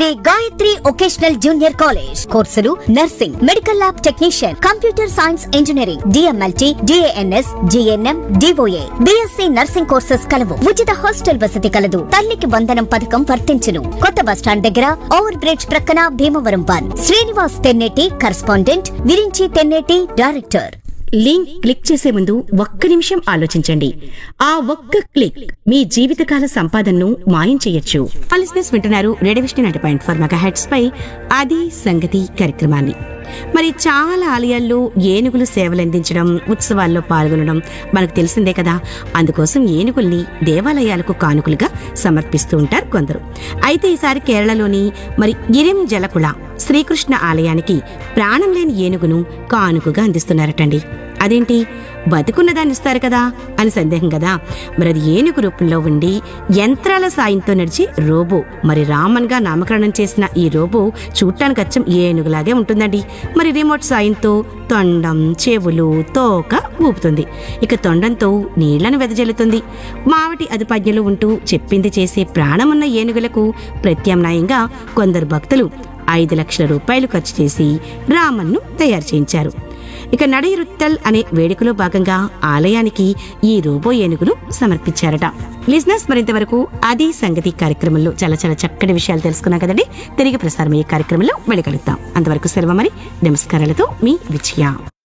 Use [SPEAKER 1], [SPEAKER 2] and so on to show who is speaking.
[SPEAKER 1] Shri Gayathri vocational junior college కోర్సులు nursing medical lab technician computer science engineering DMLT DNS GNM DOA BSc nursing courses కలవు ఉచిత hostel వసతి కలదు తల్లికి వందనం పథకం వర్తించును కొత్త బస్టాండ్ దగ్గర ఓవర్ బ్రిడ్జ్ ప్రక్కన Bhimavaram one Srinivas Tenneti correspondent Virinchi Tenneti director
[SPEAKER 2] link click చేసే ముందు ఒక్క నిమిషం ఆలోచించండి ఆ ఒక్క క్లిక్ మీ జీవితకాల సంపాదనను మాయం చేయొచ్చు లిస్నెస్ వింటున్నారు radio Vishnu nine point four megahertz పై అది సంగతి కార్యక్రమాన్ని మరి చాలా ఆలయాల్లో ఏనుగులు సేవలందించడం ఉత్సవాల్లో పాల్గొనడం మనకు తెలిసిందే కదా అందుకోసం ఏనుగుల్ని దేవాలయాలకు కానుకలుగా సమర్పిస్తూ ఉంటారు కొందరు అయితే ఈసారి కేరళలోని మరి ఇరిం జలకుళ శ్రీకృష్ణ ఆలయానికి ప్రాణం లేని ఏనుగును కానుకగా అందిస్తున్నారటండి అదేంటి బతుకున్న దాన్ని ఇస్తారు కదా అని సందేహం కదా మరి అది ఏనుగు రూపంలో ఉండి యంత్రాల సాయంతో నడిచి రోబో మరి రామన్ గా నామకరణం చేసిన ఈ రోబో చూడటానికి అచ్చం ఏనుగులాగే ఉంటుందండి మరి రిమోట్ సాయంతో తొండం చెవులు తోక ఊపుతుంది ఇక తొండంతో నీళ్లను వెదజల్లుతుంది మావటి అదుపాజ్ఞలు ఉంటూ చెప్పింది చేసే ప్రాణమున్న ఏనుగులకు ప్రత్యామ్నాయంగా కొందరు భక్తులు ఐదు లక్షల రూపాయలు ఖర్చు చేసి రామన్ను తయారు చేయించారు ఇక నడయిరుత్తల్ అనే వేడుకలో భాగంగా ఆలయానికి ఈ రోబో ఏనుగును సమర్పించారట లిజినెస్ మరింతవరకు అది సంగతి కార్యక్రమంలో చాలా చాలా చక్కటి విషయాలు తెలుసుకున్నాం కదండి తిరిగి ప్రసారం ఈ కార్యక్రమంలో మళ్ళీ కలుద్దాం అంతవరకు సెలవు మరి నమస్కారాలతో మీ విజయ